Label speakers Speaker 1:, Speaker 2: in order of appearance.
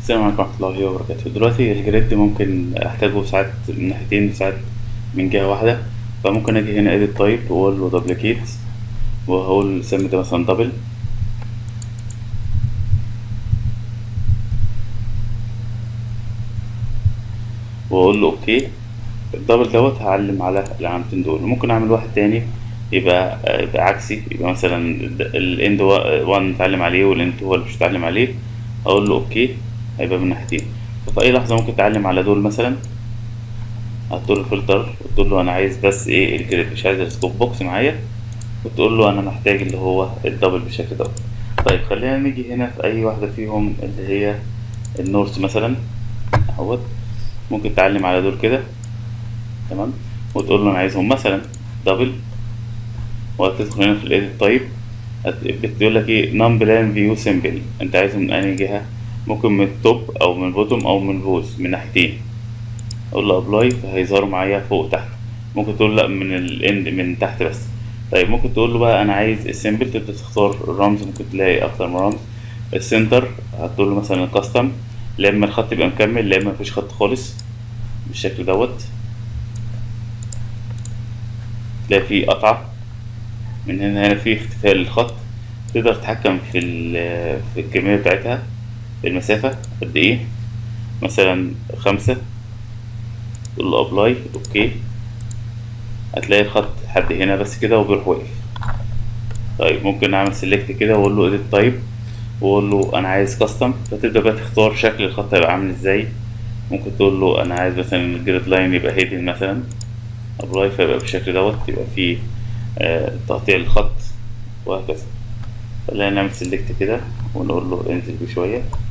Speaker 1: السلام عليكم ورحمة الله وبركاته دلوقتي الجريد ممكن أحتاجه ساعات من ناحيتين وساعات من جهة واحدة فممكن أجي هنا edit type وأقول له duplicate وهقول سمي ده مثلا دبل وأقول له أوكي الدبل دوت هعلم على العلامتين دول ممكن أعمل واحد تاني يبقى يبقى عكسي يبقى مثلا الاند 1 نتعلم عليه والاند 2 هو اللي مش هتعلم عليه اقول له اوكي هيبقى من ناحيتين ففي اي لحظه ممكن تعلم على دول مثلا هتقول له فلتر وتقول له انا عايز بس ايه الجريد مش عايز السكوب بوكس معايا وتقول له انا محتاج اللي هو الدبل بالشكل دوت طيب خلينا نيجي هنا في اي واحده فيهم اللي هي النورث مثلا اهوت ممكن تعلم على دول كده تمام وتقول له انا عايزهم مثلا دبل وهتدخل هنا في الايديت تايب بتقول لك ايه نون بلان فيو سيمبل انت عايزه من انهي جهه ممكن من التوب او من البوتوم او من البوز من ناحيتين اقول له ابلاي فهيظهروا معايا فوق تحت ممكن تقول لا من الاند من تحت بس طيب ممكن تقول له بقى انا عايز السيمبل تبدا تختار الرمز ممكن تلاقي اكتر من رمز السنتر هتقول له مثلا الكاستم لا اما الخط يبقى مكمل لا اما مفيش خط خالص بالشكل دوت تلاقي فيه قطعه من هنا هنا في اختفاء للخط تقدر تتحكم في في الكمية بتاعتها المسافة قد ايه مثلا خمسة تقول له ابلاي اوكي هتلاقي الخط لحد هنا بس كده وبيروح واقف طيب ممكن اعمل سيلكت كده واقول له edit type واقول له انا عايز كاستم فتبدا بقى تختار شكل الخط هيبقى عامل ازاي ممكن تقول له انا عايز مثلا الجريد لاين يبقى هيدن مثلا ابلاي فيبقى بالشكل دوت يبقى فيه آه تقطيع الخط وهكذا خلينا نعمل سيلكت كده ونقول له انزل بشويه